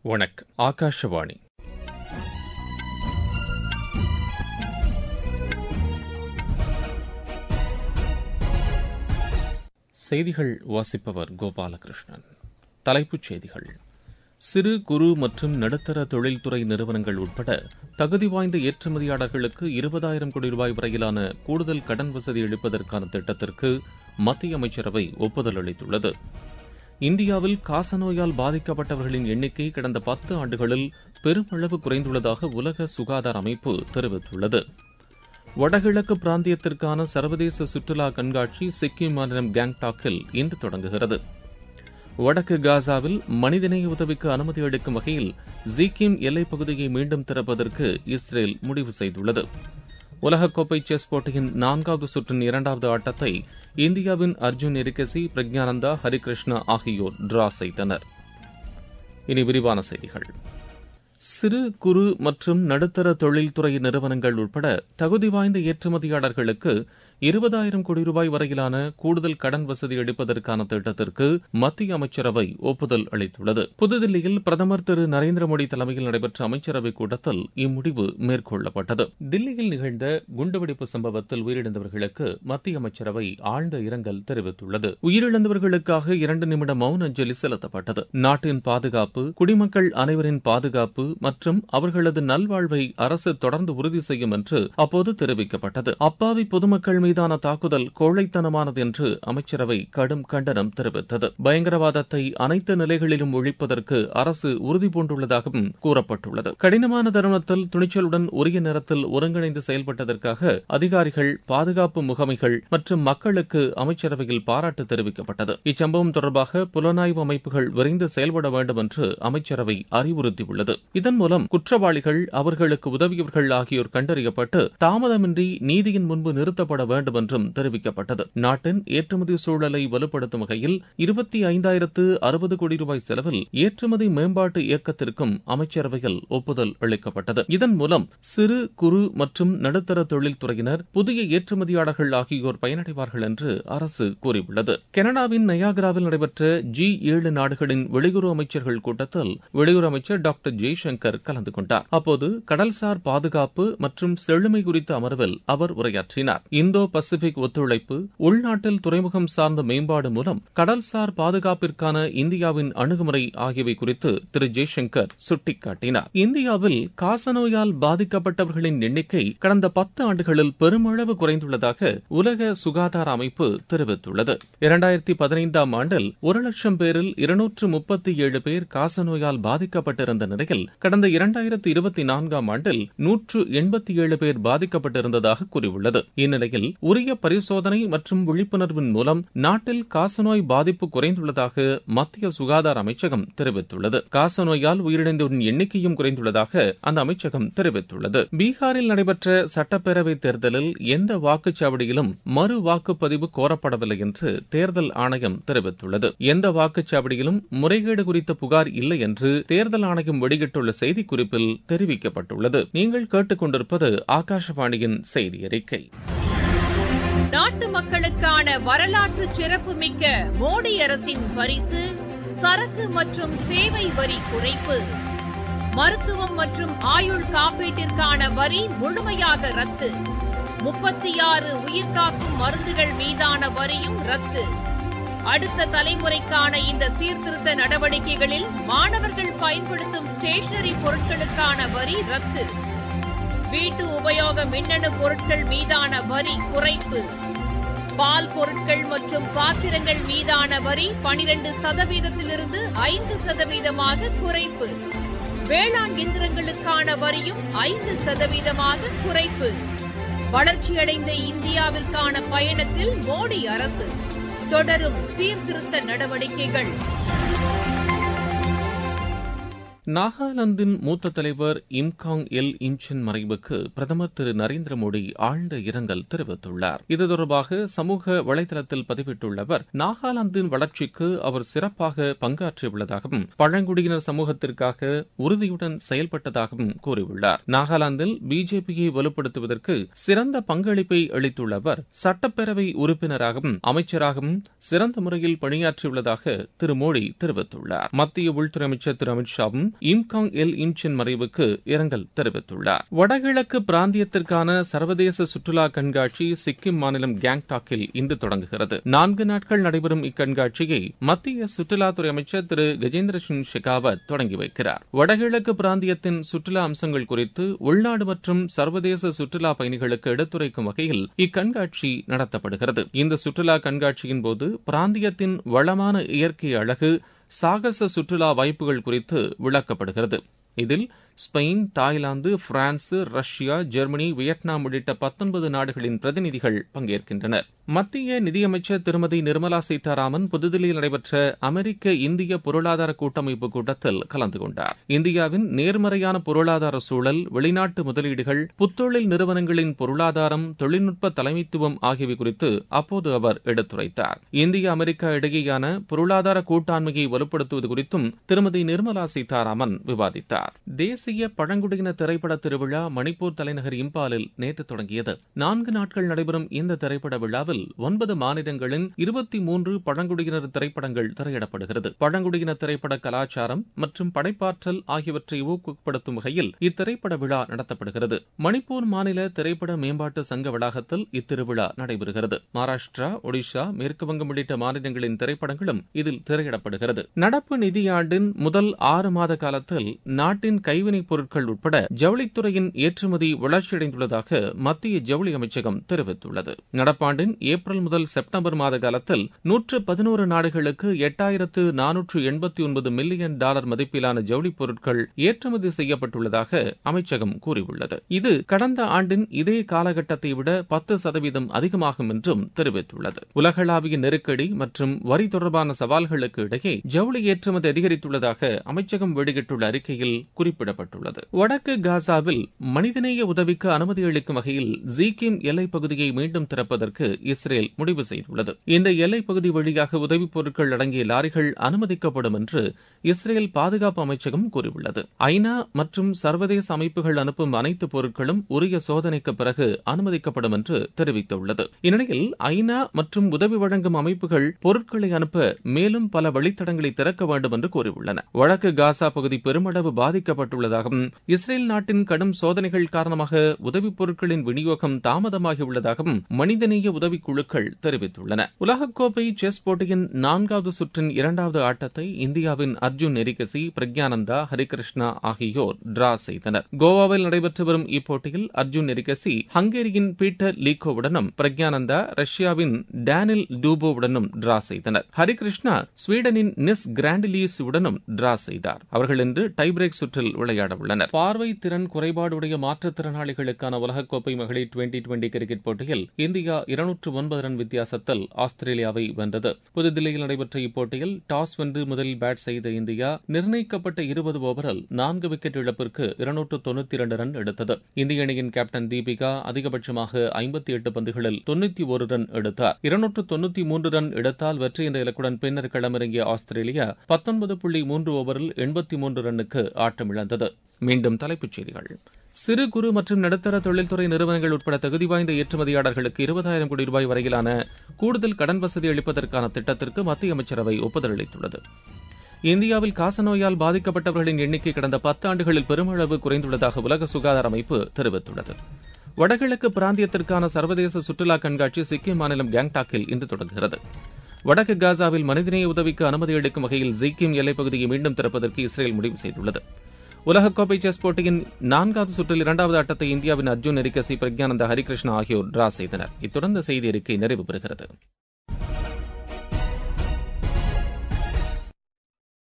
வணக்கம் ஆகாஷவாணி செய்திகள் வாசிப்பவர் கோபாலகிருஷ்ணன் தலைப்புச் செய்திகள் சிறு குறு மற்றும் நடுத்தர தொழில்துறை நிறுவனங்கள் உட்பட தகுதி வாய்ந்த ஏற்றுமதியாளர்களுக்கு இருபதாயிரம் கோடி ரூபாய் வரையிலான கூடுதல் கடன் வசதி அளிப்பதற்கான திட்டத்திற்கு மத்திய அமைச்சரவை ஒப்புதல் அளித்துள்ளது இந்தியாவில் காசநோயால் பாதிக்கப்பட்டவர்களின் எண்ணிக்கை கடந்த பத்து ஆண்டுகளில் பெருமளவு குறைந்துள்ளதாக உலக சுகாதார அமைப்பு தெரிவித்துள்ளது வடகிழக்கு பிராந்தியத்திற்கான சர்வதேச சுற்றுலா கண்காட்சி சிக்கிம் மாநிலம் கேங்டாக்கில் இன்று தொடங்குகிறது வடக்கு காசாவில் மனிதநேய உதவிக்கு அனுமதி அளிக்கும் வகையில் ஜீக்கிம் எல்லைப் பகுதியை மீண்டும் திறப்பதற்கு இஸ்ரேல் முடிவு செய்துள்ளது உலகக்கோப்பை செஸ் போட்டியின் நான்காவது சுற்றின் இரண்டாவது ஆட்டத்தை இந்தியாவின் அர்ஜுன் எரிகசி பிரக்ஞானந்தா ஹரிகிருஷ்ணா ஆகியோர் டிரா செய்தனர் இனி விரிவான செய்திகள் சிறு குறு மற்றும் நடுத்தர தொழில்துறை நிறுவனங்கள் உட்பட தகுதி வாய்ந்த ஏற்றுமதியாளர்களுக்கு இருபதாயிரம் கோடி ரூபாய் வரையிலான கூடுதல் கடன் வசதி அளிப்பதற்கான திட்டத்திற்கு மத்திய அமைச்சரவை ஒப்புதல் அளித்துள்ளது புதுதில்லியில் பிரதமர் திரு நரேந்திர மோடி தலைமையில் நடைபெற்ற அமைச்சரவைக் கூட்டத்தில் இம்முடிவு மேற்கொள்ளப்பட்டது தில்லியில் நிகழ்ந்த குண்டுவெடிப்பு சம்பவத்தில் உயிரிழந்தவர்களுக்கு மத்திய அமைச்சரவை ஆழ்ந்த இரங்கல் தெரிவித்துள்ளது உயிரிழந்தவர்களுக்காக இரண்டு நிமிட மௌன அஞ்சலி செலுத்தப்பட்டது நாட்டின் பாதுகாப்பு குடிமக்கள் அனைவரின் பாதுகாப்பு மற்றும் அவர்களது நல்வாழ்வை அரசு தொடர்ந்து உறுதி செய்யும் என்று அப்போது தெரிவிக்கப்பட்டது அப்பாவி பொதுமக்கள் மீதான தாக்குதல் கோழைத்தனமானது என்று அமைச்சரவை கடும் கண்டனம் தெரிவித்தது பயங்கரவாதத்தை அனைத்து நிலைகளிலும் ஒழிப்பதற்கு அரசு உறுதிபூண்டுள்ளதாகவும் கூறப்பட்டுள்ளது கடினமான தருணத்தில் துணிச்சலுடன் உரிய நேரத்தில் ஒருங்கிணைந்து செயல்பட்டதற்காக அதிகாரிகள் பாதுகாப்பு முகமைகள் மற்றும் மக்களுக்கு அமைச்சரவையில் பாராட்டு தெரிவிக்கப்பட்டது இச்சம்பவம் தொடர்பாக புலனாய்வு அமைப்புகள் விரைந்து செயல்பட வேண்டும் என்று அமைச்சரவை அறிவுறுத்தியுள்ளது இதன் மூலம் குற்றவாளிகள் அவர்களுக்கு உதவியவர்கள் ஆகியோர் கண்டறியப்பட்டு தாமதமின்றி நீதியின் முன்பு நிறுத்தப்பட வேண்டும் என்றும் தெரிவிக்கப்பட்டது நாட்டின் ஏற்றுமதி சூழலை வலுப்படுத்தும் வகையில் இருபத்தி ஐந்தாயிரத்து அறுபது கோடி ரூபாய் செலவில் ஏற்றுமதி மேம்பாட்டு இயக்கத்திற்கும் அமைச்சரவையில் ஒப்புதல் அளிக்கப்பட்டது இதன் மூலம் சிறு குறு மற்றும் நடுத்தர தொழில்துறையினர் புதிய ஏற்றுமதியாளர்கள் ஆகியோர் பயனடைவார்கள் என்று அரசு கூறியுள்ளது கனடாவின் நயாகராவில் நடைபெற்ற ஜி ஏழு நாடுகளின் வெளியுறவு அமைச்சர்கள் கூட்டத்தில் வெளியுறவு அமைச்சர் டாக்டர் ஜெய்சங்கர் கலந்து கொண்டார் அப்போது கடல்சார் பாதுகாப்பு மற்றும் செழுமை குறித்த அமர்வில் அவர் உரையாற்றினார் இந்தோ பசிபிக் ஒத்துழைப்பு உள்நாட்டில் துறைமுகம் சார்ந்த மேம்பாடு மூலம் கடல்சார் பாதுகாப்பிற்கான இந்தியாவின் அணுகுமுறை ஆகியவை குறித்து திரு ஜெய்சங்கர் சுட்டிக்காட்டினார் இந்தியாவில் காசநோயால் பாதிக்கப்பட்டவர்களின் எண்ணிக்கை கடந்த பத்து ஆண்டுகளில் பெருமளவு குறைந்துள்ளதாக உலக சுகாதார அமைப்பு தெரிவித்துள்ளது இரண்டாயிரத்தி பதினைந்தாம் ஆண்டில் ஒரு லட்சம் பேரில் இருநூற்று முப்பத்தி ஏழு பேர் காசநோயால் பாதிக்கப்பட்டிருந்த நிலையில் கடந்த இரண்டாயிரத்தி இருபத்தி நான்காம் ஆண்டில் நூற்று எண்பத்தி ஏழு பேர் பாதிக்கப்பட்டிருந்ததாக கூறியுள்ளது இந்நிலையில் உரிய பரிசோதனை மற்றும் விழிப்புணர்வின் மூலம் நாட்டில் காசநோய் பாதிப்பு குறைந்துள்ளதாக மத்திய சுகாதார அமைச்சகம் தெரிவித்துள்ளது காசநோயால் உயிரிழந்தோரின் எண்ணிக்கையும் குறைந்துள்ளதாக அந்த அமைச்சகம் தெரிவித்துள்ளது பீகாரில் நடைபெற்ற சட்டப்பேரவை தேர்தலில் எந்த வாக்குச்சாவடியிலும் மறு வாக்குப்பதிவு கோரப்படவில்லை என்று தேர்தல் ஆணையம் தெரிவித்துள்ளது எந்த வாக்குச்சாவடியிலும் முறைகேடு குறித்த புகார் இல்லை என்று தேர்தல் ஆணையம் வெளியிட்டுள்ள செய்திக்குறிப்பில் தெரிவிக்கப்பட்டுள்ளது நீங்கள் கேட்டுக்கொண்டிருப்பது ஆகாஷவாணியின் செய்தி அறிக்கை நாட்டு மக்களுக்கான வரலாற்று சிறப்புமிக்க மோடி அரசின் பரிசு சரக்கு மற்றும் சேவை வரி குறைப்பு மருத்துவம் மற்றும் ஆயுள் காப்பீட்டிற்கான வரி முழுமையாக ரத்து முப்பத்தி ஆறு உயிர்காக்கும் மருந்துகள் மீதான வரியும் ரத்து அடுத்த தலைமுறைக்கான இந்த சீர்திருத்த நடவடிக்கைகளில் மாணவர்கள் பயன்படுத்தும் ஸ்டேஷனரி பொருட்களுக்கான வரி ரத்து வீட்டு உபயோக மின்னணு பொருட்கள் மீதான வரி குறைப்பு பால் பொருட்கள் மற்றும் பாத்திரங்கள் மீதான வரி பனிரெண்டு சதவீதத்திலிருந்து ஐந்து சதவீதமாக குறைப்பு வேளாண் இயந்திரங்களுக்கான வரியும் ஐந்து சதவீதமாக குறைப்பு வளர்ச்சியடைந்த இந்தியாவிற்கான பயணத்தில் மோடி அரசு தொடரும் சீர்திருத்த நடவடிக்கைகள் நாகாலாந்தின் மூத்த தலைவர் இம்காங் எல் இன்ச்சின் மறைவுக்கு பிரதமர் திரு நரேந்திர மோடி ஆழ்ந்த இரங்கல் தெரிவித்துள்ளார் இது தொடர்பாக சமூக வலைதளத்தில் பதிவிட்டுள்ள அவர் நாகாலாந்தின் வளர்ச்சிக்கு அவர் சிறப்பாக பங்காற்றியுள்ளதாகவும் பழங்குடியினர் சமூகத்திற்காக உறுதியுடன் செயல்பட்டதாகவும் கூறியுள்ளார் நாகாலாந்தில் பிஜேபியை வலுப்படுத்துவதற்கு சிறந்த பங்களிப்பை அளித்துள்ள அவர் சட்டப்பேரவை உறுப்பினராகவும் அமைச்சராகவும் சிறந்த முறையில் பணியாற்றியுள்ளதாக திரு மோடி தெரிவித்துள்ளார் மத்திய உள்துறை அமைச்சர் திரு அமித்ஷாவும் இம்காங் எல் இம்சின் மறைவுக்கு இரங்கல் தெரிவித்துள்ளார் வடகிழக்கு பிராந்தியத்திற்கான சர்வதேச சுற்றுலா கண்காட்சி சிக்கிம் மாநிலம் கேங்டாக்கில் இன்று தொடங்குகிறது நான்கு நாட்கள் நடைபெறும் இக்கண்காட்சியை மத்திய சுற்றுலாத்துறை அமைச்சர் திரு கஜேந்திர சிங் ஷெகாவத் தொடங்கி வைக்கிறார் வடகிழக்கு பிராந்தியத்தின் சுற்றுலா அம்சங்கள் குறித்து உள்நாடு மற்றும் சர்வதேச சுற்றுலா பயணிகளுக்கு எடுத்துரைக்கும் வகையில் இக்கண்காட்சி நடத்தப்படுகிறது இந்த சுற்றுலா கண்காட்சியின் போது பிராந்தியத்தின் வளமான இயற்கை அழகு சாகச சுற்றுலா வாய்ப்புகள் குறித்து விளக்கப்படுகிறது இதில் Spain Thailand France Russia Germany Vietnam உள்ளிட்ட பத்தொன்பது நாடுகளின் பிரதிநிதிகள் பங்கேற்கின்றனர் மத்திய நிதியமைச்சர் திருமதி நிர்மலா சீதாராமன் புதுதில்லியில் நடைபெற்ற அமெரிக்க இந்திய பொருளாதார கூட்டமைப்பு கூட்டத்தில் கலந்து கொண்டார் இந்தியாவின் நேர்மறையான பொருளாதார சூழல் வெளிநாட்டு முதலீடுகள் புத்தொழில் நிறுவனங்களின் பொருளாதாரம் தொழில்நுட்ப தலைமைத்துவம் ஆகியவை குறித்து அப்போது அவர் எடுத்துரைத்தார் இந்திய அமெரிக்கா இடையேயான பொருளாதார கூட்டாண்மையை வலுப்படுத்துவது குறித்தும் திருமதி நிர்மலா சீதாராமன் விவாதித்தார் தேசிய பழங்குடியின திரைப்பட திருவிழா மணிப்பூர் தலைநகர் இம்பாலில் நேற்று தொடங்கியது நான்கு நாட்கள் நடைபெறும் இந்த திரைப்பட விழாவில் ஒன்பது மாநிலங்களின் இருபத்தி மூன்று பழங்குடியினர் திரைப்படங்கள் திரையிடப்படுகிறது பழங்குடியின திரைப்பட கலாச்சாரம் மற்றும் படைப்பாற்றல் ஆகியவற்றை ஊக்குவிப்படுத்தும் வகையில் இத்திரைப்பட விழா நடத்தப்படுகிறது மணிப்பூர் மாநில திரைப்பட மேம்பாட்டு சங்க வளாகத்தில் இத்திருவிழா நடைபெறுகிறது மகாராஷ்டிரா ஒடிஷா மேற்குவங்கம் உள்ளிட்ட மாநிலங்களின் திரைப்படங்களும் இதில் திரையிடப்படுகிறது நடப்பு நிதியாண்டின் முதல் ஆறு மாத காலத்தில் நாட்டின் கைவினைப் பொருட்கள் உட்பட ஜவுளித்துறையின் ஏற்றுமதி வளர்ச்சியடைந்துள்ளதாக மத்திய ஜவுளி அமைச்சகம் தெரிவித்துள்ளது நடப்பாண்டின் ஏப்ரல் முதல் செப்டம்பர் மாத காலத்தில் நூற்று பதினோரு நாடுகளுக்கு எட்டாயிரத்து நானூற்று எண்பத்தி ஒன்பது மில்லியன் டாலர் மதிப்பிலான ஜவுளிப் பொருட்கள் ஏற்றுமதி செய்யப்பட்டுள்ளதாக அமைச்சகம் கூறியுள்ளது இது கடந்த ஆண்டின் இதே காலகட்டத்தை விட பத்து சதவீதம் அதிகமாகும் என்றும் தெரிவித்துள்ளது உலகளாவிய நெருக்கடி மற்றும் வரி தொடர்பான சவால்களுக்கு இடையே ஜவுளி ஏற்றுமதி அதிகரித்துள்ளதாக அமைச்சகம் வெளியிட்டுள்ள அறிக்கையில் குறிப்பிடப்பட்டுள்ளது வடக்கு காசாவில் மனிதநேய உதவிக்கு அனுமதி அளிக்கும் வகையில் ஜீகிம் எல்லைப் பகுதியை மீண்டும் திறப்பதற்கு இஸ்ரேல் முடிவு செய்துள்ளது இந்த எல்லைப் பகுதி வழியாக உதவிப் பொருட்கள் அடங்கிய லாரிகள் அனுமதிக்கப்படும் என்று இஸ்ரேல் பாதுகாப்பு அமைச்சகம் கூறியுள்ளது ஐநா மற்றும் சர்வதேச அமைப்புகள் அனுப்பும் அனைத்து பொருட்களும் உரிய சோதனைக்கு பிறகு அனுமதிக்கப்படும் என்று தெரிவித்துள்ளது இந்நிலையில் ஐநா மற்றும் உதவி வழங்கும் அமைப்புகள் பொருட்களை அனுப்ப மேலும் பல வழித்தடங்களை திறக்க வேண்டும் என்று கூறியுள்ளன வடக்கு காசா பகுதி பெருமளவு பாதிக்கப்பட்டுள்ளதாகவும் இஸ்ரேல் நாட்டின் கடும் சோதனைகள் காரணமாக உதவிப் பொருட்களின் விநியோகம் தாமதமாகியுள்ளதாகவும் மனிதநேய உதவிக் குழுக்கள் தெரிவித்துள்ளன உலகக்கோப்பை செஸ் போட்டியின் நான்காவது சுற்றின் இரண்டாவது ஆட்டத்தை இந்தியாவின் அர்ஜுன் நெரிகசி பிரக்யானந்தா ஹரிகிருஷ்ணா ஆகியோர் டிரா செய்தனர் கோவாவில் நடைபெற்று வரும் இப்போட்டியில் அர்ஜுன் நெரிகசி ஹங்கேரியின் பீட்டர் லீகோவுடனும் பிரக்யானந்தா ரஷ்யாவின் டேனில் டூபோவுடனும் டிரா செய்தனர் ஹரிகிருஷ்ணா ஸ்வீடனின் நிஸ் கிராண்டிலீஸ் உடனும் டிரா செய்தார் அவர்கள் இன்று டைபிரேக் சுற்றில் விளையாட உள்ளனர் பார்வை திறன் குறைபாடுடைய மாற்றுத்திறனாளிகளுக்கான உலகக்கோப்பை மகளிர் டுவெண்டி டுவெண்டி கிரிக்கெட் போட்டியில் இந்தியா இருநூற்று ஒன்பது ரன் வித்தியாசத்தில் ஆஸ்திரேலியாவை வென்றது புதுதில்லியில் நடைபெற்ற இப்போட்டியில் டாஸ் வென்று முதலில் பேட் செய்த இந்தியா நிர்ணயிக்கப்பட்ட இருபது ஓவரில் நான்கு விக்கெட் இழப்பிற்கு இருநூற்று தொண்ணூத்தி இரண்டு ரன் எடுத்தது இந்திய அணியின் கேப்டன் தீபிகா அதிகபட்சமாக ஐம்பத்தி எட்டு பந்துகளில் தொண்ணூத்தி ஒரு ரன் எடுத்தார் இருநூற்று தொண்ணூத்தி மூன்று ரன் எடுத்தால் வெற்றி என்ற இலக்குடன் பின்னர் களமிறங்கிய ஆஸ்திரேலியா பத்தொன்பது புள்ளி மூன்று ஓவரில் எண்பத்தி மூன்று ரன்னுக்கு ஆட்டமிழந்தது மீண்டும் தலைப்புச் செய்திகள் சிறு குறு மற்றும் நடுத்தர தொழில்துறை நிறுவனங்கள் உட்பட தகுதி வாய்ந்த ஏற்றுமதியாளர்களுக்கு இருபதாயிரம் கோடி ரூபாய் வரையிலான கூடுதல் கடன் வசதி அளிப்பதற்கான திட்டத்திற்கு மத்திய அமைச்சரவை ஒப்புதல் அளித்துள்ளது இந்தியாவில் காசநோயால் பாதிக்கப்பட்டவர்களின் எண்ணிக்கை கடந்த பத்தாண்டுகளில் பெருமளவு குறைந்துள்ளதாக உலக சுகாதார அமைப்பு தெரிவித்துள்ளது வடகிழக்கு பிராந்தியத்திற்கான சர்வதேச சுற்றுலா கண்காட்சி சிக்கிம் மாநிலம் கேங்டாக்கில் இன்று தொடங்குகிறது வடக்கு காசாவில் மனிதநேய உதவிக்கு அனுமதி அளிக்கும் வகையில் ஜிக்கிம் எல்லைப்பகுதியை மீண்டும் திறப்பதற்கு இஸ்ரேல் முடிவு செய்துள்ளது உலகக்கோப்பை செஸ் போட்டியின் நான்காவது சுற்றில் இரண்டாவது ஆட்டத்தை இந்தியாவின் அர்ஜுன் நெரிகசி பிரக்யானந்தா ஹரிகிருஷ்ணா ஆகியோர் டிரா செய்தனர் இத்துடன் இந்த செய்தி அறிக்கை நிறைவு பெறுகிறது